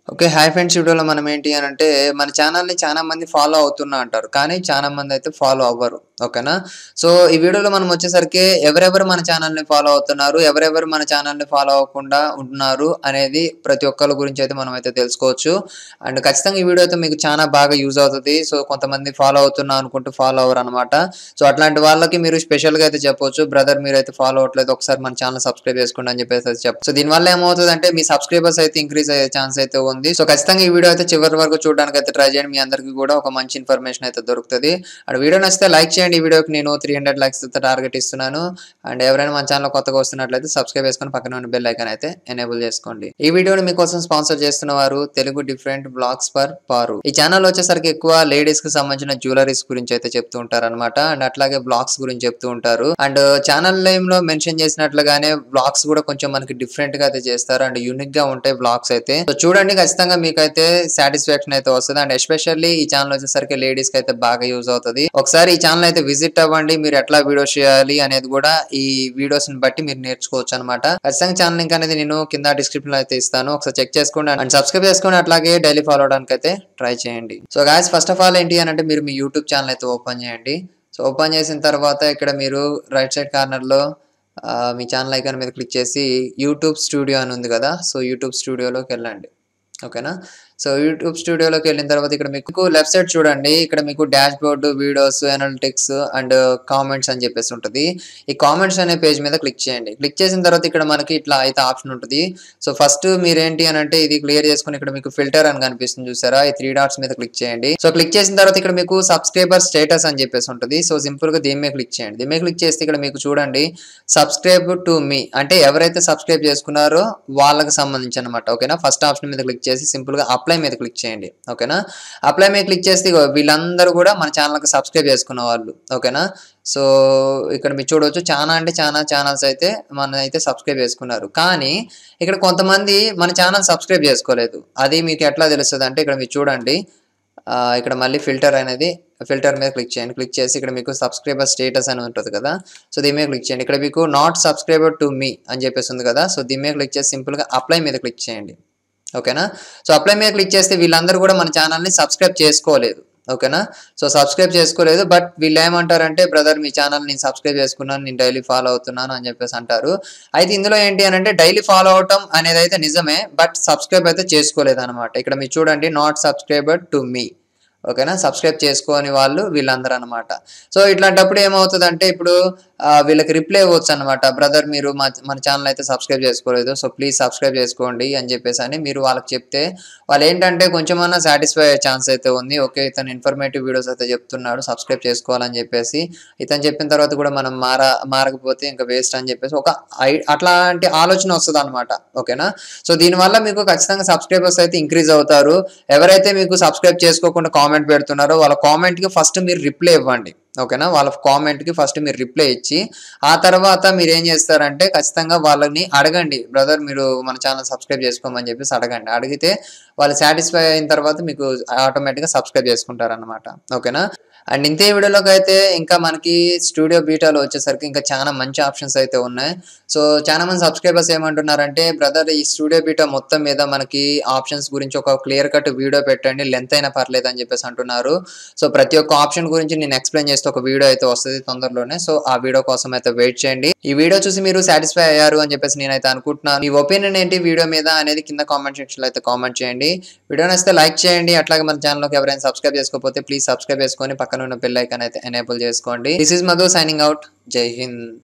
Okay. Hi friends. ఈ వీడియోలో మనం ఏంటి అనంటే, మన ఛానెల్‌ని చాలా మంది ఫాలో అవుతున్నా అంటారు. కానీ చాలా మందయితే ఫాలో అవ్వరు. ఓకేనా? సో, ఈ వీడియోలో మనం వచ్చేసరికి ఎవరెవరు మన ఛానెల్‌ని ఫాలో అవుతున్నారు, ఎవరెవరు మన ఛానెల్‌ని ఫాలో అవ్వకుండా ఉంటున్నారు అనేది ప్రతి ఒక్కళ్ళ గురించి అయితే మనమైతే తెలుసుకోవచ్చు. అండ్ ఖచ్చితంగా ఈ వీడియో అయితే మీకు చానా బాగా యూజ్ అవుతది. సో, కొంతమంది ఫాలో అవుతున్నా అనుకుంటూ ఫాలో అవ్వరనమాట. సో, అట్లాంటి వాళ్ళకి మీరు స్పెషల్‌గా అయితే చెప్పొచ్చు. బ్రదర్ మీరైతే ఫాలో అవ్వట్లేదు. ఒకసారి మన ఛానెల్ సబ్స్క్రైబ్ చేసుకోండి అని చెప్పేసి అయితే చెప్ సో, దీనివల్ల ఏమవుతదంటే మీ సబ్స్క్రైబర్స్ అయితే ఇంక్రీజ్ అయ్యే ఛాన్స్ అయితే ఉంది. సో, ఖచ్చితంగా ఈ వీడియో అయితే చివరి వరకు చూడడానికి అయితే ట్రై చేయండి. మీ అందరికీ కూడా ఒక మంచి ఇన్ఫర్మేషన్ అయితే దొరుకుతది. అండ్ వీడియో నచ్చితే లైక్ చేయండి. ఈ వీడియోకి నేను 300 లైక్స్ అయితే టార్గెట్ ఇస్తున్నాను. అండ్ ఎవరైనా మన ఛానెల్ కొత్తగా వస్తున్నట్లయితే సబ్స్క్రైబ్ చేసుకొని పక్కనే ఉన్న బెల్ ఐకాన్ అయితే ఎనేబుల్ చేసుకోండి. ఈ వీడియోని మీకోసం స్పాన్సర్ చేస్తున్న వారు తెలుగు డిఫరెంట్ బ్లాగ్స్ ఫర్ పారు. ఈ ఛానెల్ వచ్చేసరికి ఎక్కువ లేడీస్‌కి సంబంధించిన జ్యువెలరీస్ గురించి అయితే చెప్తూ ఉంటారనమాట. అండ్ అట్లాగే బ్లాగ్స్ గురించి చెప్తూ ఉంటారు. అండ్ ఛానెల్ నేమ్‌లో మెన్షన్ చేసినట్లుగానే బ్లాగ్స్ కూడా కొంచెం మనకి డిఫరెంట్‌గా అయితే చేస్తారు. అండ్ యూనిక్‌గా ఉంటాయి బ్లాగ్స్ అయితే. సో, చూడండి ఖచ్చితంగా మీకైతే సాటిస్ఫాక్షన్ అయితే వస్తది. అండ్ ఎస్పెషల్లీ ఈ ఛానెల్ వచ్చేసరికి లేడీస్‌కి అయితే బాగా యూజ్ అవుతది. ఒకసారి ఈ ఛానెల్ అయితే విజిట్ అవ్వండి. మీరు ఎట్లా వీడియోస్ చేయాలి అనేది కూడా ఈ వీడియోస్‌ని బట్టి మీరు నేర్చుకోవచ్చు అనమాట. ఖచ్చితంగా ఛానెల్ లింక్ అనేది నేను కింద డిస్క్రిప్షన్‌లో అయితే ఇస్తాను. ఒకసారి చెక్ చేసుకోండి. అండ్ సబ్స్క్రైబ్ చేసుకోండి. అట్లాగే డైలీ ఫాలో అవ్వడానికి అయితే ట్రై చేయండి. So, guys first of all ఏంటి అనంటే మీరు మీ యూట్యూబ్ ఛానెల్ అయితే ఓపెన్ చేయండి. సో, ఓపెన్ చేసిన తర్వాత ఇక్కడ మీరు రైట్ సైడ్ కార్నర్‌లో ఆహ్, మీ ఛానెల్ ఐకాన్ మీద క్లిక్ చేసి యూట్యూబ్ స్టూడియో అని ఉంది కదా! సో, యూట్యూబ్ స్టూడియోలోకెళ్ళండి. ఓకేనా? సో, యూట్యూబ్ స్టూడియోలోకెళ్ళిన తర్వాత ఇక్కడ మీకు లెఫ్ట్ సైడ్ చూడండి. ఇక్కడ మీకు dashboard, videos, analytics and comments అని చెప్పేసి ఉంటది. ఈ కామెంట్స్ అనే పేజ్ మీద క్లిక్ చేయండి. క్లిక్ చేసిన తర్వాత ఇక్కడ మనకి ఇట్లా అయితే ఆప్షన్ ఉంటది. సో, ఫస్ట్ మీరేంటి అనంటే ఇది క్లియర్ చేసుకొని ఇక్కడ మీకు ఫిల్టర్ అని కనిపిస్తుంది చూసారా? ఈ 3 డాట్స్ మీద క్లిక్ చేయండి. సో, క్లిక్ చేసిన తర్వాత ఇక్కడ మీకు సబ్స్క్రైబర్ స్టేటస్ అని చెప్పేసి ఉంటది. సో, సింపుల్‌గా దీని మీద క్లిక్ చేయండి. దీని మీద క్లిక్ చేస్తే ఇక్కడ మీకు చూడండి సబ్స్క్రైబ్ టు మీ అంటే ఎవరైతే సబ్స్క్రైబ్ చేసుకున్నారో వాళ్ళకి సంబంధించి అనమాట. ఓకేనా? ఫస్ట్ ఆప్షన్ మీద క్లిక్ చేసి సింపుల్‌గా అప్లై మీద క్లిక్ చేయండి. ఓకేనా? అప్లై మీద క్లిక్ చేస్తే ఇగో వీళ్ళందరూ కూడా మన ఛానెల్‌కి సబ్స్క్రైబ్ చేసుకున్న వాళ్ళు. ఓకేనా? సో, ఇక్కడ మీరు చూడొచ్చు చానా అంటే చానా ఛానెల్స్ అయితే మననైతే సబ్స్క్రైబ్ చేసుకున్నారు. కానీ ఇక్కడ కొంతమంది మన ఛానెల్ సబ్స్క్రైబ్ చేసుకోలేదు. అది మీకు ఎట్లా తెలుస్తదంటే ఇక్కడ మీరు చూడండి. ఆహ్, ఇక్కడ మళ్ళీ ఫిల్టర్ అనేది ఫిల్టర్ మీద క్లిక్ చేయండి. క్లిక్ చేసి ఇక్కడ మీకు సబ్స్క్రైబర్ స్టేటస్ అని ఉంటది కదా! సో, దీని మీద క్లిక్ చేయండి. ఇక్కడ మీకు నాట్ సబ్స్క్రైబర్ టు మీ అని చెప్పేసి ఉంది కదా! సో, దీని మీద క్లిక్ చేసి సింపుల్‌గా అప్లై మీద క్లిక్ చేయండి. ఓకేనా? సో, అప్లై మీద క్లిక్ చేస్తే వీళ్ళందరూ కూడా మన ఛానెల్‌ని సబ్స్క్రైబ్ చేసుకోలేదు. ఓకేనా? సో, సబ్స్క్రైబ్ చేసుకోలేదు. బట్ వీళ్ళేమంటారంటే బ్రదర్ మీ ఛానెల్ నేను సబ్స్క్రైబ్ చేసుకున్నాను. నేను డైలీ ఫాలో అవుతున్నాను అని చెప్పేసి అంటారు. అయితే ఇందులో ఏంటి అనంటే డైలీ ఫాలో అవ్వటం అనేదైతే నిజమే. బట్ సబ్స్క్రైబ్ అయితే చేసుకోలేదనమాట. ఇక్కడ మీరు చూడండి నాట్ సబ్స్క్రైబర్ టు మీ. ఓకేనా? సబ్స్క్రైబ్ చేసుకోని వాళ్ళు వీళ్ళందరూ అనమాట. సో, ఇట్లాంటప్పుడు ఏమవుతదంటే ఇప్పుడు ఆహ్, వీళ్ళకి రిప్లై ఇవ్వొచ్చనమాట. బ్రదర్ మీరు మా మన ఛానెల్ అయితే సబ్స్క్రైబ్ చేసుకోలేదు. సో, ప్లీజ్ సబ్స్క్రైబ్ చేసుకోండి అని చెప్పేసని మీరు వాళ్ళకి చెప్తే వాళ్ళేంటంటే కొంచెమన్నా సాటిస్ఫై అయ్యే ఛాన్స్ అయితే ఉంది. ఓకే. ఇతను ఇన్ఫర్మేటివ్ వీడియోస్ అయితే చెప్తున్నాడు. సబ్స్క్రైబ్ చేసుకోవాలని చెప్పేసి. ఇతను చెప్పిన తర్వాత కూడా మనం మార మారకపోతే ఇంక వేస్ట్ అని చెప్పేసి ఒక ఐ అట్లాంటి ఆలోచన వస్తదనమాట. ఓకేనా? సో, దీనివల్ల మీకు ఖచ్చితంగా సబ్స్క్రైబర్స్ అయితే ఇంక్రీజ్ అవుతారు. ఎవరైతే మీకు సబ్స్క్రైబ్ చేసుకోకుండా కామెంట్ పెడుతున్నారో వాళ్ళ కామెంట్‌కి ఫస్ట్ మీరు రిప్లై ఇవ్వండి. ఓకేనా? వాళ్ళ కామెంట్‌కి ఫస్ట్ మీరు రిప్లై ఇచ్చి ఆ తర్వాత మీరేం చేస్తారంటే ఖచ్చితంగా వాళ్ళని అడగండి. బ్రదర్ మీరు మన ఛానెల్ సబ్స్క్రైబ్ చేసుకోమని చెప్పేసి అడగండి. అడిగితే వాళ్ళు సాటిస్ఫై అయిన తర్వాత మీకు ఆటోమేటిక్‌గా సబ్స్క్రైబ్ చేసుకుంటారనమాట. ఓకేనా? అండ్ ఇంతే వీడియోలోకైతే ఇంకా మనకి స్టూడియో బీటాలో వచ్చేసరికి ఇంకా చానా మంచి ఆప్షన్స్ అయితే ఉన్నాయి. సో, చాలా మంది సబ్స్క్రైబర్స్ ఏమంటున్నారంటే బ్రదర్ ఈ స్టూడియో బీటా మొత్తం మీద మనకి ఆప్షన్స్ గురించి ఒక క్లియర్ కట్ వీడియో పెట్టండి. లెంత్ అయినా పర్లేదు అని చెప్పేసి అంటున్నారు. సో, ప్రతి ఒక్క ఆప్షన్ గురించి నేను ఎక్స్‌ప్లెయిన్ చేస్తే ఒక వీడియో అయితే వస్తది తొందరలోనే. సో, ఆ వీడియో కోసం అయితే వెయిట్ చేయండి. ఈ వీడియో చూసి మీరు సాటిస్ఫై అయ్యారు అని చెప్పేసి నేనైతే అనుకుంటున్నాను. మీ ఒపీనియన్ ఏంటి వీడియో మీద అనేది కింద కామెంట్ సెక్షన్‌లో అయితే కామెంట్ చేయండి. వీడియో నచ్చితే లైక్ చేయండి. అట్లాగే మన ఛానెల్‌లోకి ఎవరైనా సబ్స్క్రైబ్ చేసుకోకపోతే ప్లీజ్ సబ్స్క్రైబ్ చేసుకొని పక్కన ఉన్న బెల్ ఐకాన్ అయితే ఎనేబుల్ చేసుకోండి. This is Madhu signing out. జై హింద్.